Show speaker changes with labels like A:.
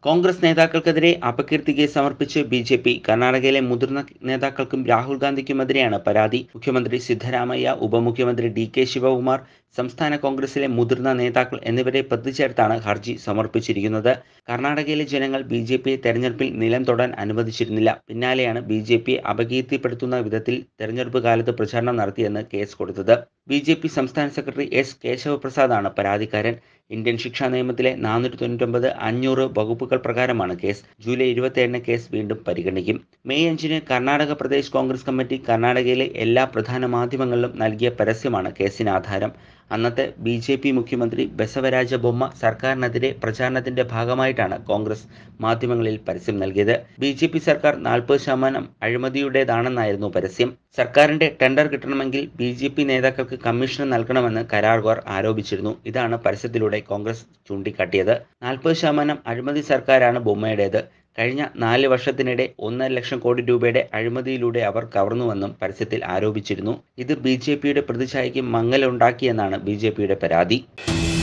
A: കോൺഗ്രസ് നേതാക്കൾക്കെതിരെ അപകീർത്തി കേസ് സമർപ്പിച്ച് ബി ജെ പി കർണാടകയിലെ മുതിർന്ന നേതാക്കൾക്കും രാഹുൽ ഗാന്ധിക്കുമെതിരെയാണ് പരാതി മുഖ്യമന്ത്രി സിദ്ധരാമയ്യ ഉപമുഖ്യമന്ത്രി ഡി കെ ശിവകുമാർ സംസ്ഥാന കോൺഗ്രസിലെ മുതിർന്ന നേതാക്കൾ എന്നിവരെ പ്രതി ചേർത്താണ് ഹർജി സമർപ്പിച്ചിരിക്കുന്നത് കർണാടകയിലെ ജനങ്ങൾ ബി ജെ പിയെ തെരഞ്ഞെടുപ്പിൽ നിലം തൊടാൻ അനുവദിച്ചിരുന്നില്ല പിന്നാലെയാണ് ബി ജെ പിയെ അപകീർത്തിപ്പെടുത്തുന്ന വിധത്തിൽ തെരഞ്ഞെടുപ്പ് കാലത്ത് പ്രചാരണം നടത്തിയെന്ന് കേസ് കൊടുത്തത് ബി ജെ പി സംസ്ഥാന സെക്രട്ടറി എസ് കേശവപ്രസാദാണ് പരാതിക്കാരൻ ഇന്ത്യൻ ശിക്ഷാ നിയമത്തിലെ നാനൂറ്റി തൊണ്ണൂറ്റൊമ്പത് അഞ്ഞൂറ് വകുപ്പുകൾ പ്രകാരമാണ് കേസ് ജൂലൈ ഇരുപത്തിയേഴിന് കേസ് വീണ്ടും പരിഗണിക്കും മെയ് അഞ്ചിന് കർണാടക പ്രദേശ് കോൺഗ്രസ് കമ്മിറ്റി കർണാടകയിലെ എല്ലാ പ്രധാന മാധ്യമങ്ങളിലും നൽകിയ പരസ്യമാണ് കേസിന് ആധാരം അന്നത്തെ ബി ജെ പി മുഖ്യമന്ത്രി ബസവരാജ ബൊമ്മ സർക്കാരിനെതിരെ പ്രചാരണത്തിന്റെ ഭാഗമായിട്ടാണ് കോൺഗ്രസ് മാധ്യമങ്ങളിൽ പരസ്യം നൽകിയത് ബി ജെ പി സർക്കാർ നാൽപ്പത് ശതമാനം അഴിമതിയുടേതാണെന്നായിരുന്നു പരസ്യം സർക്കാരിന്റെ ടെൻഡർ കിട്ടണമെങ്കിൽ ബി ജെ പി നേതാക്കൾക്ക് കമ്മീഷൻ നൽകണമെന്ന് കരാറുകാർ ആരോപിച്ചിരുന്നു ഇതാണ് പരസ്യത്തിലൂടെ കോൺഗ്രസ് ചൂണ്ടിക്കാട്ടിയത് നാൽപ്പത് ശതമാനം അഴിമതി സർക്കാരാണ് ബൊമ്മയുടേത് കഴിഞ്ഞ നാല് വർഷത്തിനിടെ ഒന്നര ലക്ഷം കോടി രൂപയുടെ അഴിമതിയിലൂടെ അവർ കവർന്നുവെന്നും പരസ്യത്തിൽ ആരോപിച്ചിരുന്നു ഇത് ബി ജെ പിയുടെ പ്രതിച്ഛായയ്ക്ക് മങ്ങലുണ്ടാക്കിയെന്നാണ് ബി ജെ പിയുടെ പരാതി